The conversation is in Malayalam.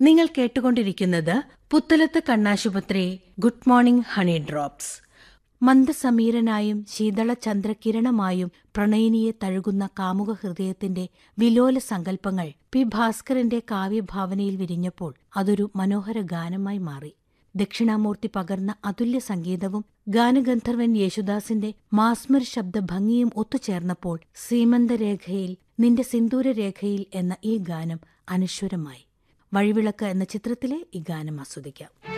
നിങ്ങൾ കേട്ടുകൊണ്ടിരിക്കുന്നത് പുത്തലത്ത് കണ്ണാശുപത്രി ഗുഡ് മോർണിംഗ് ഹണി ഡ്രോപ്സ് മന്ദസമീരനായും ശീതള ചന്ദ്രകിരണമായും പ്രണയിനിയെ തഴുകുന്ന കാമുക ഹൃദയത്തിന്റെ വിലോല സങ്കല്പങ്ങൾ പി ഭാസ്കരന്റെ കാവ്യഭാവനയിൽ വിരിഞ്ഞപ്പോൾ അതൊരു മനോഹര ഗാനമായി മാറി ദക്ഷിണാമൂർത്തി പകർന്ന അതുല്യ സംഗീതവും ഗാനഗന്ധർവൻ യേശുദാസിന്റെ മാസ്മര ശബ്ദ ഭംഗിയും ഒത്തുചേർന്നപ്പോൾ സീമന്തരേഖയിൽ നിന്റെ സിന്ദൂരരേഖയിൽ എന്ന ഈ ഗാനം അനശ്വരമായി വഴിവിളക്ക് എന്ന ചിത്രത്തിലെ ഈ ഗാനം ആസ്വദിക്കാം